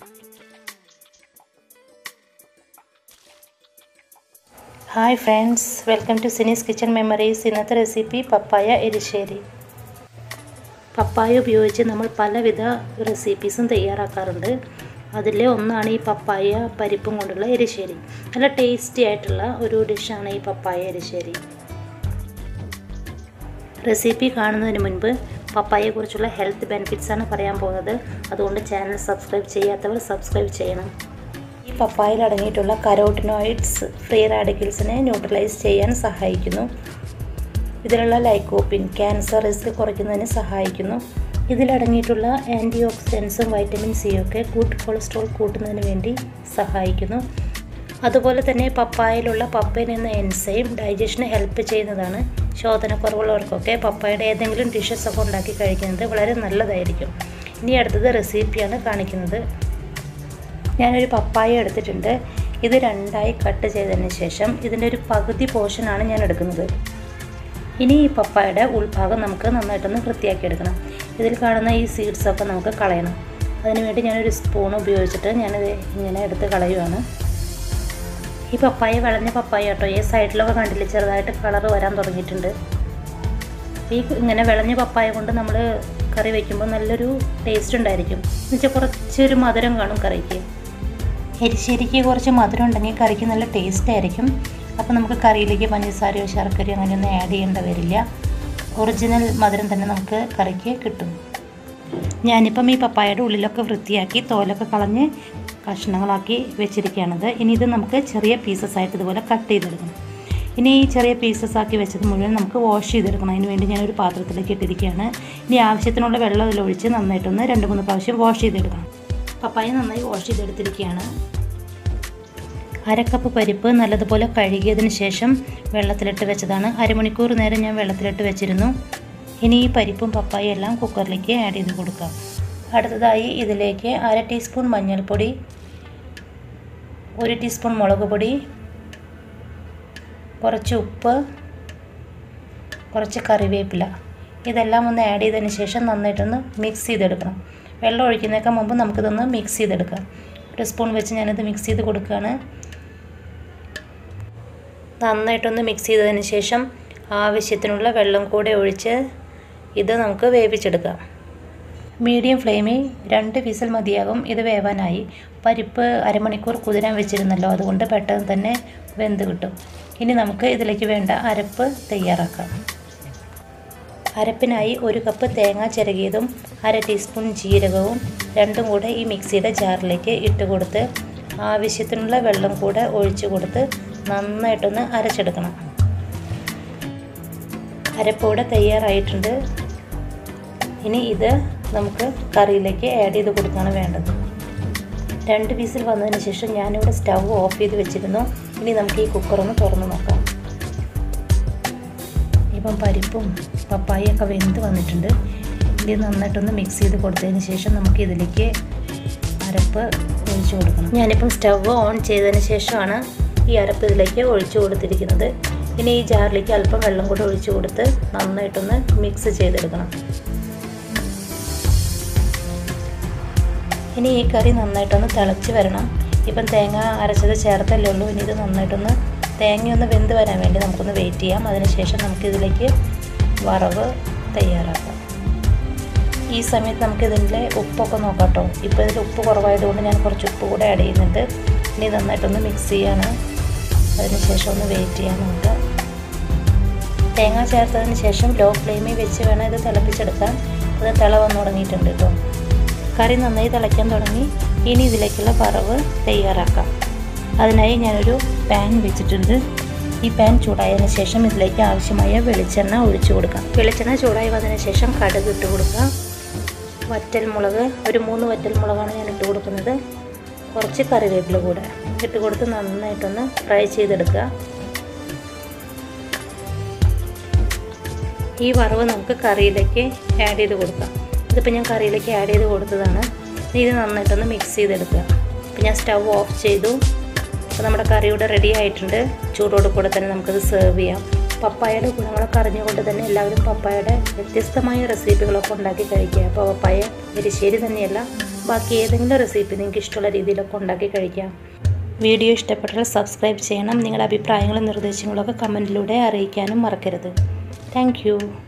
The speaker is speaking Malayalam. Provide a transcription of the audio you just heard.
hi friends welcome to Sini's kitchen memories ഇന്നത്തെ റെസിപ്പി പപ്പായ എരിശ്ശേരി പപ്പായ ഉപയോഗിച്ച് നമ്മൾ പലവിധ റെസിപ്പീസും തയ്യാറാക്കാറുണ്ട് അതിലെ ഒന്നാണ് ഈ പപ്പായ പരിപ്പും കൊണ്ടുള്ള എരിശ്ശേരി നല്ല ടേസ്റ്റി ആയിട്ടുള്ള ഒരു ഡിഷാണ് ഈ പപ്പായ എരിശ്ശേരി റെസിപ്പി കാണുന്നതിന് മുൻപ് പപ്പായയെക്കുറിച്ചുള്ള ഹെൽത്ത് ബെനിഫിറ്റ്സ് ആണ് പറയാൻ പോകുന്നത് അതുകൊണ്ട് ചാനൽ സബ്സ്ക്രൈബ് ചെയ്യാത്തവർ സബ്സ്ക്രൈബ് ചെയ്യണം ഈ പപ്പായയിൽ അടങ്ങിയിട്ടുള്ള കരോട്ടിനോയിഡ്സ് ഫ്രീ റാഡിക്കൽസിനെ ന്യൂട്രലൈസ് ചെയ്യാൻ സഹായിക്കുന്നു ഇതിലുള്ള ലൈക്കോപ്പിൻ ക്യാൻസർ റിസ്ക് കുറയ്ക്കുന്നതിന് സഹായിക്കുന്നു ഇതിലടങ്ങിയിട്ടുള്ള ആൻറ്റി ഓക്സിഡൻസും വൈറ്റമിൻ സിയും ഒക്കെ ഗുഡ് കൊളസ്ട്രോൾ കൂട്ടുന്നതിന് വേണ്ടി സഹായിക്കുന്നു അതുപോലെ തന്നെ പപ്പായയിലുള്ള പപ്പൈൻ എന്ന എൻസൈം ഡൈജഷന് ഹെൽപ്പ് ചെയ്യുന്നതാണ് ശോധനക്കുറവുള്ളവർക്കൊക്കെ പപ്പായയുടെ ഏതെങ്കിലും ഡിഷസ് ഒക്കെ ഉണ്ടാക്കി കഴിക്കുന്നത് വളരെ നല്ലതായിരിക്കും ഇനി അടുത്തത് റെസിപ്പിയാണ് കാണിക്കുന്നത് ഞാനൊരു പപ്പായ എടുത്തിട്ടുണ്ട് ഇത് രണ്ടായി കട്ട് ചെയ്തതിന് ശേഷം ഇതിൻ്റെ ഒരു പകുതി പോർഷനാണ് ഞാൻ എടുക്കുന്നത് ഇനി ഈ പപ്പായയുടെ ഉൾഭാഗം നമുക്ക് നന്നായിട്ടൊന്ന് വൃത്തിയാക്കി എടുക്കണം ഇതിൽ കാണുന്ന ഈ സീഡ്സൊക്കെ നമുക്ക് കളയണം അതിനുവേണ്ടി ഞാനൊരു സ്പൂൺ ഉപയോഗിച്ചിട്ട് ഞാനിത് ഇങ്ങനെ എടുത്ത് കളയുവാണ് ഈ പപ്പായ വിളഞ്ഞ പപ്പായ കേട്ടോ ഈ സൈഡിലൊക്കെ കണ്ടില്ലേ ചെറുതായിട്ട് കളർ വരാൻ തുടങ്ങിയിട്ടുണ്ട് ഈ ഇങ്ങനെ വിളഞ്ഞ പപ്പായ കൊണ്ട് നമ്മൾ കറി വയ്ക്കുമ്പോൾ നല്ലൊരു ടേസ്റ്റ് ഉണ്ടായിരിക്കും എന്നുവെച്ചാൽ കുറച്ചൊരു മധുരം കാണും കറിക്ക് എരിശ്ശേരിക്ക് കുറച്ച് മധുരം ഉണ്ടെങ്കിൽ കറിക്ക് നല്ല ടേസ്റ്റ് ആയിരിക്കും അപ്പോൾ നമുക്ക് കറിയിലേക്ക് പഞ്ചസാരയോ ശർക്കരയോ അങ്ങനെയൊന്നും ആഡ് ചെയ്യേണ്ട വരില്ല ഒറിജിനൽ മധുരം തന്നെ നമുക്ക് കറിക്ക് കിട്ടും ഞാനിപ്പം ഈ പപ്പായയുടെ ഉള്ളിലൊക്കെ വൃത്തിയാക്കി തോലൊക്കെ കളഞ്ഞ് കഷ്ണങ്ങളാക്കി വെച്ചിരിക്കുകയാണത് ഇനി ഇത് നമുക്ക് ചെറിയ പീസസ് ആയിട്ട് ഇതുപോലെ കട്ട് ചെയ്തെടുക്കണം ഇനി ഈ ചെറിയ പീസസ് ആക്കി വെച്ചത് മുഴുവൻ നമുക്ക് വാഷ് ചെയ്തെടുക്കണം അതിന് വേണ്ടി ഞാനൊരു പാത്രത്തിലേക്ക് ഇട്ടിരിക്കുകയാണ് ഇനി ആവശ്യത്തിനുള്ള വെള്ളം അതിലൊഴിച്ച് നന്നായിട്ടൊന്ന് രണ്ട് മൂന്ന് പ്രാവശ്യം വാഷ് ചെയ്തെടുക്കണം പപ്പായ നന്നായി വാഷ് ചെയ്തെടുത്തിരിക്കുകയാണ് അരക്കപ്പ് പരിപ്പ് നല്ലതുപോലെ കഴുകിയതിന് ശേഷം വെള്ളത്തിലിട്ട് വെച്ചതാണ് അരമണിക്കൂർ നേരം ഞാൻ വെള്ളത്തിലിട്ട് വെച്ചിരുന്നു ഇനി ഈ പരിപ്പും പപ്പായും എല്ലാം കുക്കറിലേക്ക് ആഡ് ചെയ്ത് കൊടുക്കാം അടുത്തതായി ഇതിലേക്ക് അര ടീസ്പൂൺ മഞ്ഞൾപ്പൊടി ഒരു ടീസ്പൂൺ മുളക് പൊടി കുറച്ച് ഉപ്പ് കുറച്ച് കറിവേപ്പില ഇതെല്ലാം ഒന്ന് ആഡ് ചെയ്തതിന് ശേഷം നന്നായിട്ടൊന്ന് മിക്സ് ചെയ്തെടുക്കണം വെള്ളം ഒഴിക്കുന്നതിനേക്കാൾ മുമ്പ് നമുക്കിതൊന്ന് മിക്സ് ചെയ്തെടുക്കാം ഒരു സ്പൂൺ വെച്ച് ഞാനിത് മിക്സ് ചെയ്ത് കൊടുക്കുകയാണ് നന്നായിട്ടൊന്ന് മിക്സ് ചെയ്തതിന് ശേഷം ആവശ്യത്തിനുള്ള വെള്ളം കൂടെ ഒഴിച്ച് ഇത് നമുക്ക് വേവിച്ചെടുക്കാം മീഡിയം ഫ്ലെയിമിൽ രണ്ട് വിസിൽ മതിയാകും ഇത് വേവാനായി പരിപ്പ് അരമണിക്കൂർ കുതിരാൻ വെച്ചിരുന്നല്ലോ അതുകൊണ്ട് പെട്ടെന്ന് തന്നെ വെന്ത് കിട്ടും ഇനി നമുക്ക് ഇതിലേക്ക് വേണ്ട അരപ്പ് തയ്യാറാക്കാം അരപ്പിനായി ഒരു കപ്പ് തേങ്ങ ചിരകിയതും അര ടീസ്പൂൺ ജീരകവും രണ്ടും കൂടെ ഈ മിക്സിയുടെ ജാറിലേക്ക് ഇട്ട് കൊടുത്ത് ആവശ്യത്തിനുള്ള വെള്ളം കൂടെ ഒഴിച്ചു കൊടുത്ത് നന്നായിട്ടൊന്ന് അരച്ചെടുക്കണം അരപ്പോടെ തയ്യാറായിട്ടുണ്ട് ഇനി ഇത് നമുക്ക് കറിയിലേക്ക് ആഡ് ചെയ്ത് കൊടുക്കുകയാണ് വേണ്ടത് രണ്ട് വിസിൽ വന്നതിന് ശേഷം ഞാനിവിടെ സ്റ്റൗ ഓഫ് ചെയ്ത് വെച്ചിരുന്നു ഇനി നമുക്ക് ഈ കുക്കറൊന്ന് തുറന്ന് നോക്കാം ഇപ്പം പരിപ്പും പപ്പായൊക്കെ വെന്ത് വന്നിട്ടുണ്ട് ഇത് നന്നായിട്ടൊന്ന് മിക്സ് ചെയ്ത് കൊടുത്തതിന് ശേഷം നമുക്ക് ഇതിലേക്ക് അരപ്പ് ഒഴിച്ചു കൊടുക്കണം ഞാനിപ്പം സ്റ്റവ് ഓൺ ചെയ്തതിന് ശേഷമാണ് ഈ അരപ്പ് ഇതിലേക്ക് ഒഴിച്ചു കൊടുത്തിരിക്കുന്നത് ഇനി ഈ ജാറിലേക്ക് അല്പം വെള്ളം കൂടെ ഒഴിച്ചു കൊടുത്ത് നന്നായിട്ടൊന്ന് മിക്സ് ചെയ്തെടുക്കണം ഇനി ഈ കറി നന്നായിട്ടൊന്ന് തിളച്ച് വരണം ഇപ്പം തേങ്ങ അരച്ചത് ചേർത്തല്ലേ ഉള്ളൂ ഇനി ഇത് നന്നായിട്ടൊന്ന് തേങ്ങയൊന്ന് വെന്ത് വരാൻ വേണ്ടി നമുക്കൊന്ന് വെയിറ്റ് ചെയ്യാം അതിനുശേഷം നമുക്കിതിലേക്ക് വറവ് തയ്യാറാക്കാം ഈ സമയത്ത് നമുക്ക് ഇതിൻ്റെ ഉപ്പൊക്കെ നോക്കാം കേട്ടോ ഇപ്പോൾ ഇതിൽ ഉപ്പ് കുറവായതുകൊണ്ട് ഞാൻ കുറച്ച് ഉപ്പ് കൂടെ ആഡ് ചെയ്യുന്നുണ്ട് ഇനി നന്നായിട്ടൊന്ന് മിക്സ് ചെയ്യാണ് അതിനുശേഷം ഒന്ന് വെയിറ്റ് ചെയ്യാൻ നമുക്ക് തേങ്ങ ചേർത്തതിന് ശേഷം ലോ ഫ്ലെയിമിൽ വെച്ച് വേണം ഇത് തിളപ്പിച്ചെടുക്കാൻ അത് തിള വന്നു തുടങ്ങിയിട്ടുണ്ട് കേട്ടോ കറി നന്നായി തിളയ്ക്കാൻ തുടങ്ങി ഇനി ഇതിലേക്കുള്ള വറവ് തയ്യാറാക്കാം അതിനായി ഞാനൊരു പാൻ വെച്ചിട്ടുണ്ട് ഈ പാൻ ചൂടായതിന് ശേഷം ഇതിലേക്ക് ആവശ്യമായ വെളിച്ചെണ്ണ ഒഴിച്ചു കൊടുക്കാം വെളിച്ചെണ്ണ ചൂടായി വന്നതിന് ശേഷം കടുക് ഇട്ട് കൊടുക്കുക വറ്റൽ മുളക് ഒരു മൂന്ന് വറ്റൽ മുളകാണ് ഞാൻ ഇട്ട് കൊടുക്കുന്നത് കുറച്ച് കറിവേപ്പില കൂടെ ഇട്ട് കൊടുത്ത് നന്നായിട്ടൊന്ന് ഫ്രൈ ചെയ്തെടുക്കുക ഈ വറവ് നമുക്ക് കറിയിലേക്ക് ആഡ് ചെയ്ത് കൊടുക്കാം ഇതിപ്പോൾ ഞാൻ കറിയിലേക്ക് ആഡ് ചെയ്ത് കൊടുത്തതാണ് ഇത് നന്നായിട്ടൊന്ന് മിക്സ് ചെയ്തെടുക്കുക അപ്പോൾ ഞാൻ സ്റ്റവ് ഓഫ് ചെയ്തു അപ്പോൾ നമ്മുടെ കറി ഇവിടെ റെഡി ആയിട്ടുണ്ട് ചൂടോട് കൂടെ തന്നെ നമുക്കത് സെർവ് ചെയ്യാം പപ്പായയുടെ ഗുണങ്ങളൊക്കെ അറിഞ്ഞുകൊണ്ട് തന്നെ എല്ലാവരും പപ്പായയുടെ വ്യത്യസ്തമായ റെസിപ്പികളൊക്കെ ഉണ്ടാക്കി കഴിക്കുക അപ്പോൾ പപ്പായ എരിശ്ശേരി തന്നെയല്ല ബാക്കി ഏതെങ്കിലും റെസിപ്പി നിങ്ങൾക്ക് ഇഷ്ടമുള്ള രീതിയിലൊക്കെ ഉണ്ടാക്കി കഴിക്കാം വീഡിയോ ഇഷ്ടപ്പെട്ടാൽ സബ്സ്ക്രൈബ് ചെയ്യണം നിങ്ങളുടെ അഭിപ്രായങ്ങളും നിർദ്ദേശങ്ങളൊക്കെ കമൻറ്റിലൂടെ അറിയിക്കാനും മറക്കരുത് താങ്ക്